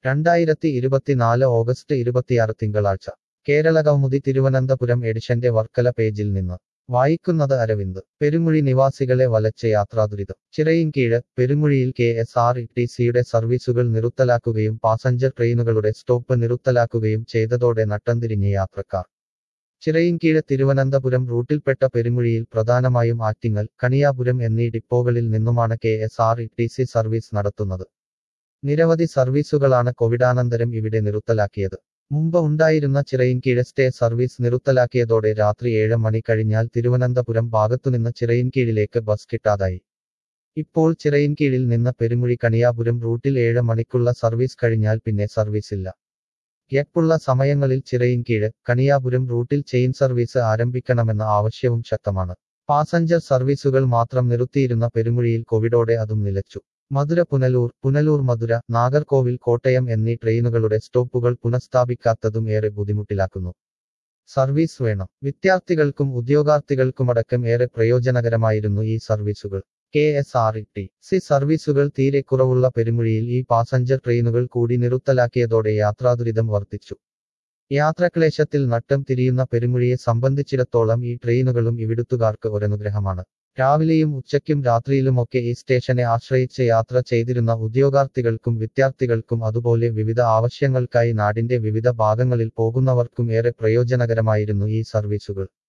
രണ്ടായിരത്തി ഇരുപത്തിനാല് ഓഗസ്റ്റ് ഇരുപത്തിയാറ് തിങ്കളാഴ്ച കേരള കൗമുദി തിരുവനന്തപുരം എഡിഷന്റെ വർക്കല പേജിൽ നിന്ന് വായിക്കുന്നത് അരവിന്ദ് പെരുമുഴി നിവാസികളെ വലച്ച യാത്രാദുരിതം ചിറയിൻകീഴ് പെരുമുഴിയിൽ കെ എസ് ആർ ടി സിയുടെ സർവീസുകൾ നിറുത്തലാക്കുകയും പാസഞ്ചർ ട്രെയിനുകളുടെ സ്റ്റോപ്പ് നിറുത്തലാക്കുകയും ചെയ്തതോടെ നട്ടംതിരിഞ്ഞ യാത്രക്കാർ ചിറയിൻകീഴ് തിരുവനന്തപുരം റൂട്ടിൽപ്പെട്ട പെരുമുഴിയിൽ പ്രധാനമായും ആറ്റിങ്ങൽ കണിയാപുരം എന്നീ ഡിപ്പോകളിൽ നിന്നുമാണ് K S R T C service നടത്തുന്നത് നിരവധി സർവീസുകളാണ് കോവിഡാനന്തരം ഇവിടെ നിറുത്തലാക്കിയത് മുമ്പ് ഉണ്ടായിരുന്ന ചിറയിൻകീഴ് സ്റ്റേ സർവീസ് നിറുത്തലാക്കിയതോടെ രാത്രി ഏഴ് മണി കഴിഞ്ഞാൽ തിരുവനന്തപുരം ഭാഗത്തുനിന്ന് ചിറയിൻകീഴിലേക്ക് ബസ് കിട്ടാതായി ഇപ്പോൾ ചിറയിൻകീഴിൽ നിന്ന് പെരുമുഴി കണിയാപുരം റൂട്ടിൽ ഏഴ് മണിക്കുള്ള സർവീസ് കഴിഞ്ഞാൽ പിന്നെ സർവീസില്ല ഗ്യാപ്പുള്ള സമയങ്ങളിൽ ചിറയിൻകീഴ് കണിയാപുരം റൂട്ടിൽ ചെയിൻ സർവീസ് ആരംഭിക്കണമെന്ന ആവശ്യവും ശക്തമാണ് പാസഞ്ചർ സർവീസുകൾ മാത്രം നിർത്തിയിരുന്ന പെരുമുഴിയിൽ കോവിഡോടെ അതും നിലച്ചു മധുര പുനലൂർ പുനലൂർ മധുര നാഗർകോവിൽ കോട്ടയം എന്നീ ട്രെയിനുകളുടെ സ്റ്റോപ്പുകൾ പുനഃസ്ഥാപിക്കാത്തതും ഏറെ ബുദ്ധിമുട്ടിലാക്കുന്നു സർവീസ് വേണം വിദ്യാർത്ഥികൾക്കും ഉദ്യോഗാർത്ഥികൾക്കുമടക്കം ഏറെ പ്രയോജനകരമായിരുന്നു ഈ സർവീസുകൾ K S R T C സർവീസുകൾ തീരെ കുറവുള്ള പെരുമുഴിയിൽ ഈ പാസഞ്ചർ ട്രെയിനുകൾ കൂടി നിറുത്തലാക്കിയതോടെ യാത്രാദുരിതം വർദ്ധിച്ചു യാത്രക്ലേശത്തിൽ നട്ടം തിരിയുന്ന പെരുമുഴിയെ സംബന്ധിച്ചിടത്തോളം ഈ ട്രെയിനുകളും ഇവിടുത്തുകാർക്ക് ഒരനുഗ്രഹമാണ് രാവിലെയും ഉച്ചയ്ക്കും രാത്രിയിലുമൊക്കെ ഈ സ്റ്റേഷനെ ആശ്രയിച്ച് യാത്ര ചെയ്തിരുന്ന ഉദ്യോഗാർത്ഥികൾക്കും വിദ്യാർത്ഥികൾക്കും അതുപോലെ വിവിധ ആവശ്യങ്ങൾക്കായി നാടിന്റെ വിവിധ ഭാഗങ്ങളിൽ പോകുന്നവർക്കും ഏറെ പ്രയോജനകരമായിരുന്നു ഈ സർവീസുകൾ